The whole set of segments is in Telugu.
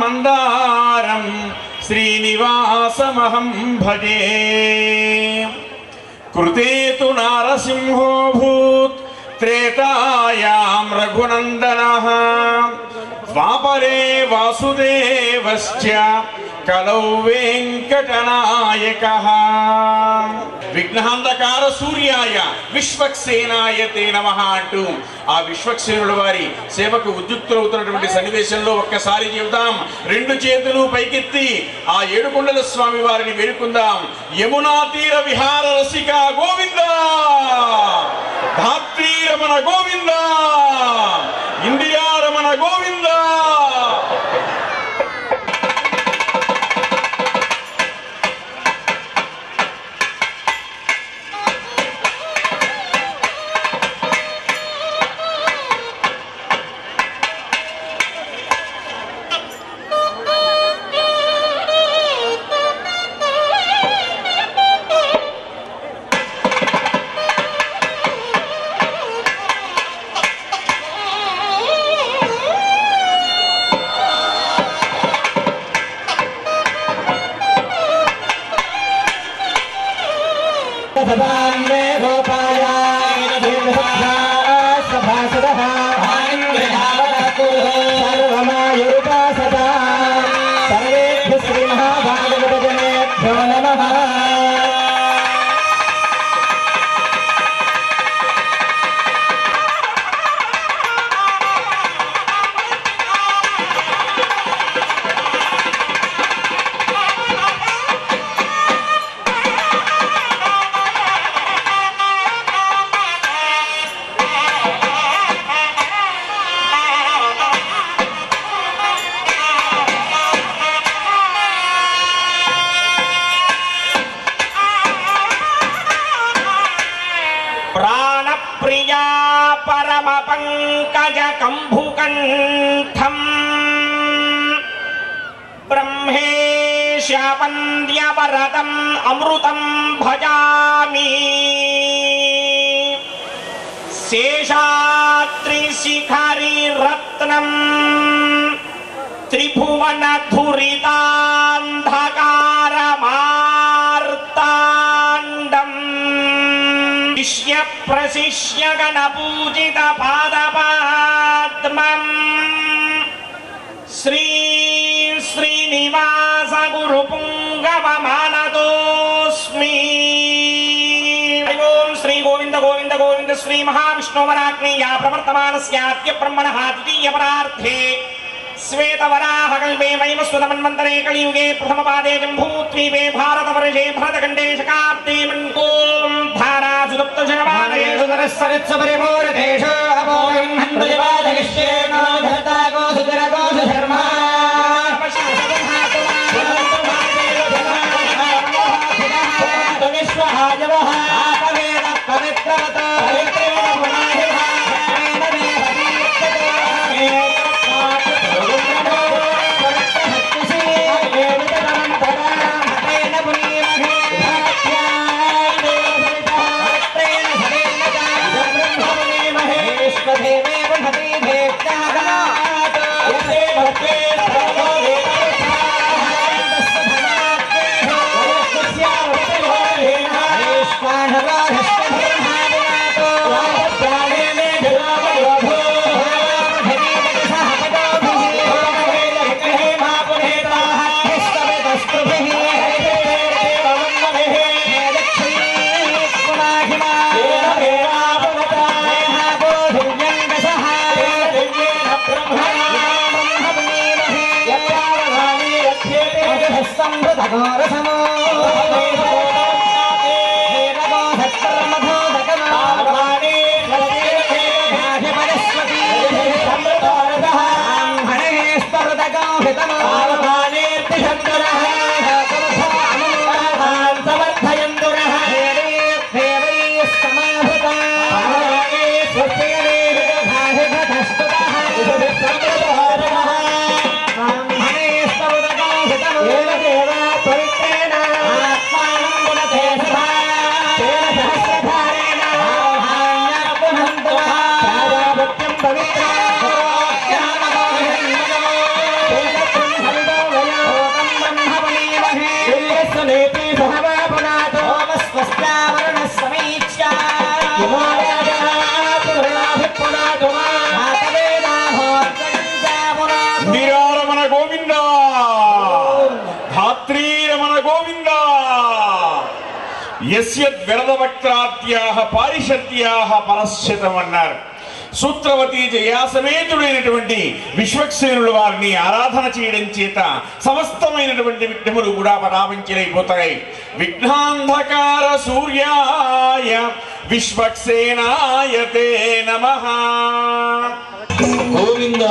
మందారం శ్రీనివాసమహం భజే కృతే తు నారసింహోభూత్ త్రేతాయాం రఘునందనః ద్వాపరే వాసుదేవశ్చ కలౌ వెంకటనాయకః విఘ్నహంధకార సూర్యాయ విశ్వక్సేనాయ తే నమ అంటూ ఆ విశ్వక్సేనుడు వారి సేవకు ఉద్యుక్తులవుతున్నటువంటి సన్నివేశంలో ఒక్కసారి చెబుదాం రెండు చేతులు పైకెత్తి ఆ ఏడుకొండల స్వామి వారిని వేడుకుందాం యమునా తీర విహార రసిక గోవింద ధాత్రీరమణ గోవింద ఇందిరారమణ గోవింద సదాన్వే గోపాయ సభాసదః సర్వమాయురుపా సదా సర్వేభ్య శ్రీమహాభాగవతజనేభ్యో నమః ప్రాణప్రియా పరమ పంకజ కంభుకంఠం బ్రహ్మేశ వంద్యవరదం అమృతం భజామి శేషాద్రిశిఖరి రత్నం త్రిభువన ధురితాంధకారమార్తాండం శిష్య ప్రశిష్య గణ పూజిత పాదపాద్మం శ్రీ శ్రీనివాస గురు పుంగవ మానతోస్మి ఓం శ్రీ గోవింద గోవింద గోవింద శ్రీ మహావిష్ణువరాగ్నేయా ప్రవర్తమానస్యాద్య బ్రహ్మణః ద్వితీయ పరార్థే శ్వేతవరాహకల్పే వైమస్వతమన్వంతరే కలియుగే ప్రథమపాదే జంబూద్వీపే భారతవర్షే భరతఖండే శకాబ్దే ఓం ధారాసుదప్త శరవాణయేషు పవిత్ర నేతి సహవా పునాతో ఓమస్వస్యావరుణः సమీక్ష్య హిమాలయా పునాభిపునాతో ఆతవేదాహోత్సగంచామునాథో నిరారమణ గోవింద ధాత్రీరమణ గోవింద యస్యద్విరద వక్త్రాద్యాహ పారిషద్యాహ పరశ్చితం అన్నారు సూత్రవతి జయాసమేతుడైనటువంటి విశ్వక్సేనుల వారిని ఆరాధన చేయడం చేత సమస్తమైనటువంటి విఘ్నములు కూడా పరాపించలైపోతాయి విఘ్నాంధకార సూర్యాయ విశ్వక్సేనాయ తే నమః గోవింద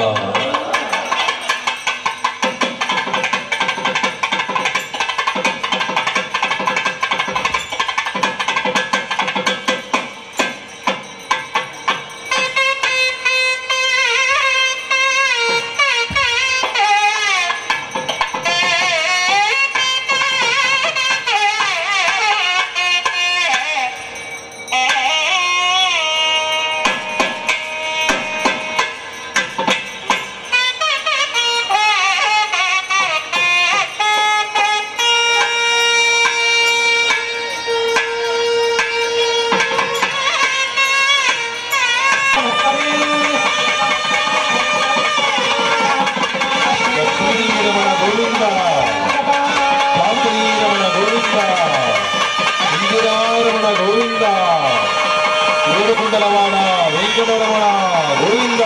లక్ష్మీరమణ గోవింద శాస్త్రీరమణ గోవింద ఇందిరారమణ గోవింద ఏడుకుండలవాడ వెంకటరమణ గోవింద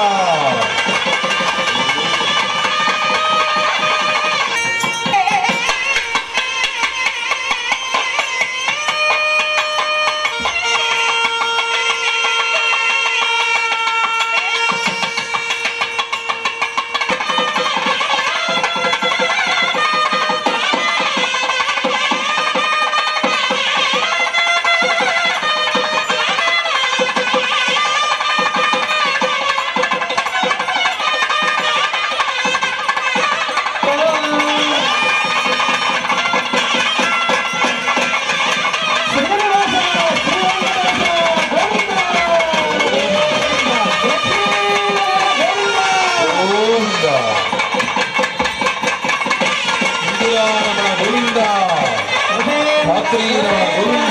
గోవింద ఇందిరారమణ గోవింద శాస్త్రీరమణ గోవింద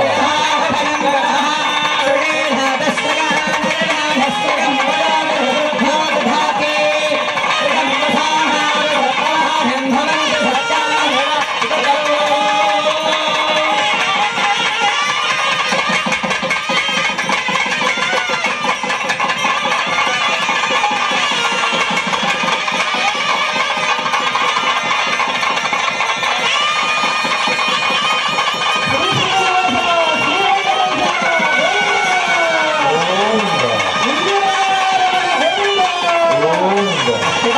గోవింద గోవింద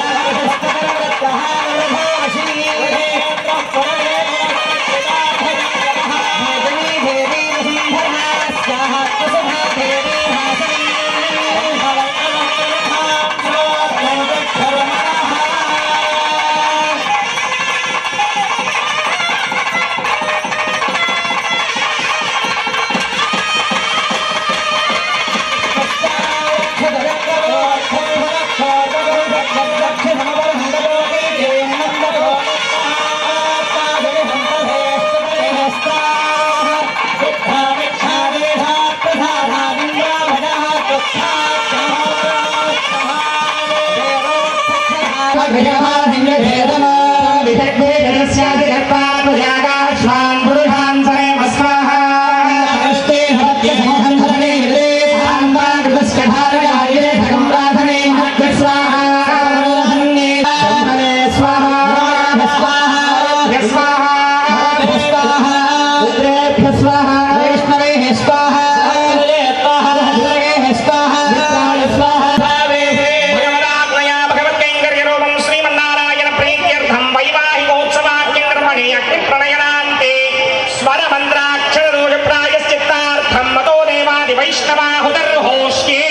భగవదాత్మయా భగవత్కైంకర్యరూపం శ్రీమన్నారాయణ ప్రీత్యర్థం వైవాహికోత్సవాఖ్యకర్మణి అగ్నిప్రణయనాంతే స్వరమంత్రాక్షరదోష ప్రాయశ్చిత్తార్థం మతో దేవాది వైష్ణవాహుదర్హోష్యే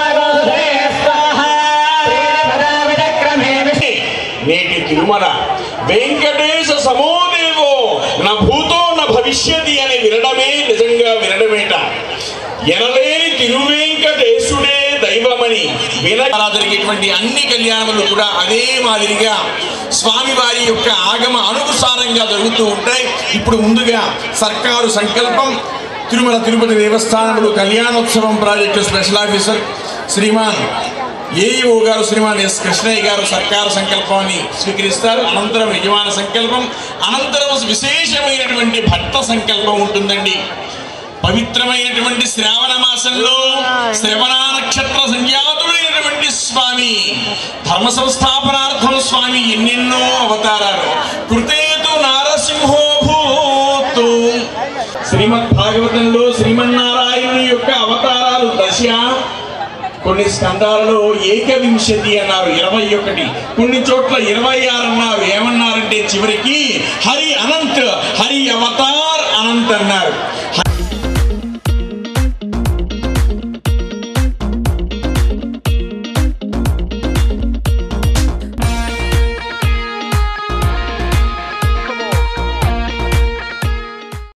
నేటి తిరుమల వెంకటేశ సమోదేవో నా భూతో నా భవిష్యతి అని వినడమే నిజంగా వినడమేట ఎనలేని తిరువెంకటేశుడే దైవమని విన జరిగేటువంటి అన్ని కళ్యాణములు కూడా అదే మాదిరిగా స్వామివారి యొక్క ఆగమ అనుసారంగా జరుగుతూ ఉంటాయి ఇప్పుడు ముందుగా సర్కారు సంకల్పం తిరుమల తిరుపతి దేవస్థానములు Kalyanotsavam project special officer Sriman AEO గారు శ్రీమాన్ ఎస్ కృష్ణయ్య గారు సర్కారు సంకల్పాన్ని స్వీకరిస్తారు అనంతరం యజమాన సంకల్పం అనంతరం విశేషమైనటువంటి భక్త సంకల్పం ఉంటుందండి పవిత్రమైనటువంటి శ్రావణ మాసంలో శ్రవణ నక్షత్ర సంజాతుడైనటువంటి స్వామి ధర్మ సంస్థాపనార్థం స్వామి ఎన్నెన్నో అవతారాలు కృతేతు నారసింహో భూతు శ్రీమద్ భాగవతంలో శ్రీమన్నారాయణుని యొక్క అవతారాలు దశ కొన్ని స్కందాలలో ఏకవింశతి అన్నారు ఇరవై ఒకటి కొన్ని చోట్ల ఇరవై ఆరు అన్నారు ఏమన్నారంటే చివరికి హరి